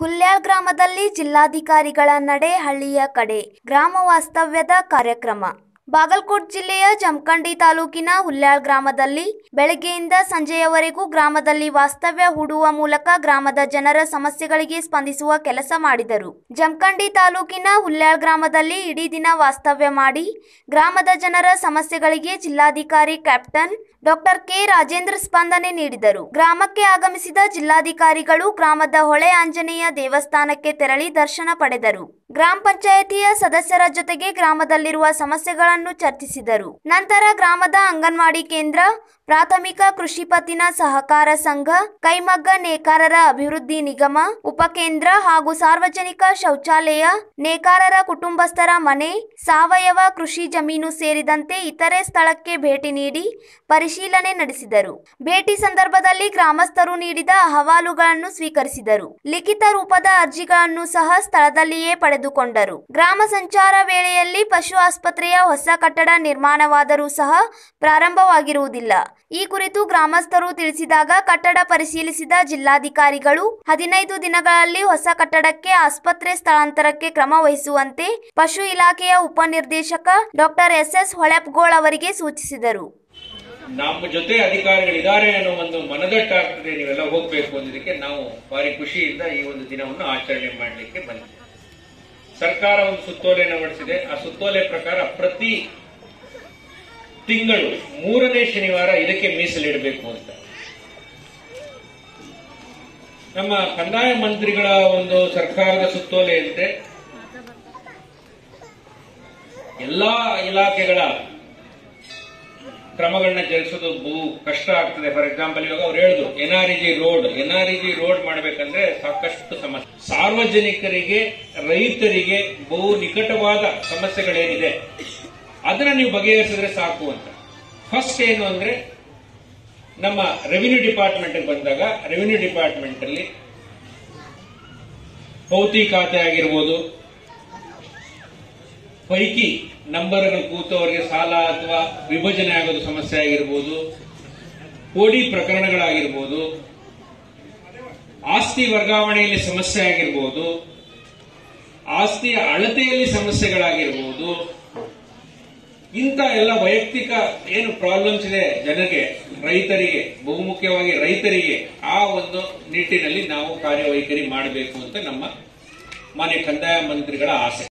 ಹುಲ್ಯಾಳ್ ಗ್ರಾಮದಲ್ಲಿ ಜಿಲ್ಲಾಧಿಕಾರಿಗಳ ನಡೆ ಹಳ್ಳಿಯ ಕಡೆ ಗ್ರಾಮ ವಾಸ್ತವ್ಯದ ಕಾರ್ಯಕ್ರಮ ಬಾಗಲಕೋಟ್ ಜಿಲ್ಲೆಯ ಜಮಖಂಡಿ ತಾಲೂಕಿನ ಹುಲ್ಯಾಳ್ ಗ್ರಾಮದಲ್ಲಿ ಬೆಳಗ್ಗೆಯಿಂದ ಸಂಜೆಯವರೆಗೂ ಗ್ರಾಮದಲ್ಲಿ ವಾಸ್ತವ್ಯ ಹೂಡುವ ಮೂಲಕ ಗ್ರಾಮದ ಜನರ ಸಮಸ್ಯೆಗಳಿಗೆ ಸ್ಪಂದಿಸುವ ಕೆಲಸ ಮಾಡಿದರು ಜಮಖಂಡಿ ತಾಲೂಕಿನ ಹುಲ್ಯಾಳ್ ಗ್ರಾಮದಲ್ಲಿ ಇಡೀ ದಿನ ವಾಸ್ತವ್ಯ ಮಾಡಿ ಗ್ರಾಮದ ಜನರ ಸಮಸ್ಯೆಗಳಿಗೆ ಜಿಲ್ಲಾಧಿಕಾರಿ ಕ್ಯಾಪ್ಟನ್ ಡಾಕ್ಟರ್ ಕೆ ರಾಜೇಂದ್ರ ಸ್ಪಂದನೆ ನೀಡಿದರು ಗ್ರಾಮಕ್ಕೆ ಆಗಮಿಸಿದ ಜಿಲ್ಲಾಧಿಕಾರಿಗಳು ಗ್ರಾಮದ ಹೊಳೆ ಆಂಜನೇಯ ದೇವಸ್ಥಾನಕ್ಕೆ ತೆರಳಿ ದರ್ಶನ ಪಡೆದರು ಗ್ರಾಮ ಪಂಚಾಯಿತಿಯ ಸದಸ್ಯರ ಜೊತೆಗೆ ಗ್ರಾಮದಲ್ಲಿರುವ ಸಮಸ್ಯೆಗಳನ್ನು ಚರ್ಚಿಸಿದರು ನಂತರ ಗ್ರಾಮದ ಅಂಗನವಾಡಿ ಕೇಂದ್ರ ಪ್ರಾಥಮಿಕ ಕೃಷಿ ಪತ್ತಿನ ಸಹಕಾರ ಸಂಘ ಕೈಮಗ್ಗ ನೇಕಾರರ ಅಭಿವೃದ್ಧಿ ನಿಗಮ ಉಪಕೇಂದ್ರ ಹಾಗೂ ಸಾರ್ವಜನಿಕ ಶೌಚಾಲಯ ನೇಕಾರರ ಕುಟುಂಬಸ್ಥರ ಮನೆ ಸಾವಯವ ಕೃಷಿ ಜಮೀನು ಸೇರಿದಂತೆ ಇತರೆ ಸ್ಥಳಕ್ಕೆ ಭೇಟಿ ನೀಡಿ ಪರಿಶೀಲನೆ ನಡೆಸಿದರು ಭೇಟಿ ಸಂದರ್ಭದಲ್ಲಿ ಗ್ರಾಮಸ್ಥರು ನೀಡಿದ ಅಹವಾಲುಗಳನ್ನು ಸ್ವೀಕರಿಸಿದರು ಲಿಖಿತ ರೂಪದ ಅರ್ಜಿಗಳನ್ನು ಸಹ ಸ್ಥಳದಲ್ಲಿಯೇ ಪಡೆದುಕೊಂಡರು ಗ್ರಾಮ ಸಂಚಾರ ವೇಳೆಯಲ್ಲಿ ಪಶು ಆಸ್ಪತ್ರೆಯ ಹೊಸ ಕಟ್ಟಡ ನಿರ್ಮಾಣವಾದರೂ ಸಹ ಪ್ರಾರಂಭವಾಗಿರುವುದಿಲ್ಲ ಈ ಕುರಿತು ಗ್ರಾಮಸ್ಥರು ತಿಳಿಸಿದಾಗ ಕಟ್ಟಡ ಪರಿಶೀಲಿಸಿದ ಜಿಲ್ಲಾಧಿಕಾರಿಗಳು ಹದಿನೈದು ದಿನಗಳಲ್ಲಿ ಹೊಸ ಕಟ್ಟಡಕ್ಕೆ ಆಸ್ಪತ್ರೆ ಸ್ಥಳಾಂತರಕ್ಕೆ ಕ್ರಮ ವಹಿಸುವಂತೆ ಪಶು ಇಲಾಖೆಯ ಉಪನಿರ್ದೇಶಕ ಡಾಕ್ಟರ್ ಎಸ್ ಎಸ್ ಹೊಳೆಪ್ಗೋಳ್ ಅವರಿಗೆ ಸೂಚಿಸಿದರು ನಮ್ಮ ಜೊತೆ ಅಧಿಕಾರಿಗಳಿದ್ದಾರೆ ಅನ್ನೋ ಒಂದು ಮನದಟ್ಟಾಗ್ತದೆ ನೀವೆಲ್ಲ ಹೋಗ್ಬೇಕು ಅನ್ನೋದಕ್ಕೆ ನಾವು ಭಾರಿ ಖುಷಿಯಿಂದ ಈ ಒಂದು ದಿನವನ್ನು ಆಚರಣೆ ಮಾಡಲಿಕ್ಕೆ ಬಂದಿದ್ದೇವೆ ಸರ್ಕಾರ ಒಂದು ಸುತ್ತೋಲೆಯನ್ನು ಹೊರಡಿಸಿದೆ ಆ ಸುತ್ತೋಲೆ ಪ್ರಕಾರ ಪ್ರತಿ ತಿಂಗಳು ಮೂರನೇ ಶನಿವಾರ ಇದಕ್ಕೆ ಮೀಸಲಿಡಬೇಕು ಅಂತ ನಮ್ಮ ಕಂದಾಯ ಮಂತ್ರಿಗಳ ಒಂದು ಸರ್ಕಾರದ ಸುತ್ತೋಲೆಯಂತೆ ಎಲ್ಲಾ ಇಲಾಖೆಗಳ ಕ್ರಮಗಳನ್ನ ಜರುಗಿಸೋದು ಬಹು ಕಷ್ಟ ಆಗ್ತದೆ ಫಾರ್ ಎಕ್ಸಾಂಪಲ್ ಇವಾಗ ಅವ್ರು ಹೇಳಿದ್ರು N R G road N R G road ಮಾಡಬೇಕಂದ್ರೆ ಸಾಕಷ್ಟು ಸಮಸ್ಯೆ ಸಾರ್ವಜನಿಕರಿಗೆ ರೈತರಿಗೆ ಬಹು ನಿಕಟವಾದ ಸಮಸ್ಯೆಗಳೇನಿದೆ ಅದನ್ನ ನೀವು ಬಗೆಹರಿಸಿದ್ರೆ ಸಾಕು ಅಂತ ಫಸ್ಟ್ ಏನು ಅಂದ್ರೆ ನಮ್ಮ ರೆವಿನ್ಯೂ ಡಿಪಾರ್ಟ್ಮೆಂಟ್ ಬಂದಾಗ ರೆವಿನ್ಯೂ ಡಿಪಾರ್ಟ್ಮೆಂಟ್ ಅಲ್ಲಿ ಪೌತಿ ಖಾತೆ ಆಗಿರ್ಬೋದು ಪೈಕಿ ನಂಬರ್ಗಳು ಕೂತವರಿಗೆ ಸಾಲ ಅಥವಾ ವಿಭಜನೆ ಆಗೋದು ಸಮಸ್ಯೆ ಆಗಿರ್ಬೋದು ಕೋಡಿ ಪ್ರಕರಣಗಳಾಗಿರ್ಬೋದು ಆಸ್ತಿ ವರ್ಗಾವಣೆಯಲ್ಲಿ ಸಮಸ್ಯೆ ಆಗಿರ್ಬೋದು ಆಸ್ತಿಯ ಅಳತೆಯಲ್ಲಿ ಸಮಸ್ಯೆಗಳಾಗಿರ್ಬೋದು ಇಂಥ ಎಲ್ಲ ವೈಯಕ್ತಿಕ ಏನು ಪ್ರಾಬ್ಲಮ್ಸ್ ಇದೆ ಜನರಿಗೆ ರೈತರಿಗೆ ಬಹುಮುಖ್ಯವಾಗಿ ರೈತರಿಗೆ ಆ ಒಂದು ನಿಟ್ಟಿನಲ್ಲಿ ನಾವು ಕಾರ್ಯವೈಖರಿ ಮಾಡಬೇಕು ಅಂತ ನಮ್ಮ ಮಾನ್ಯ ಕಂದಾಯ ಮಂತ್ರಿಗಳ ಆಸೆ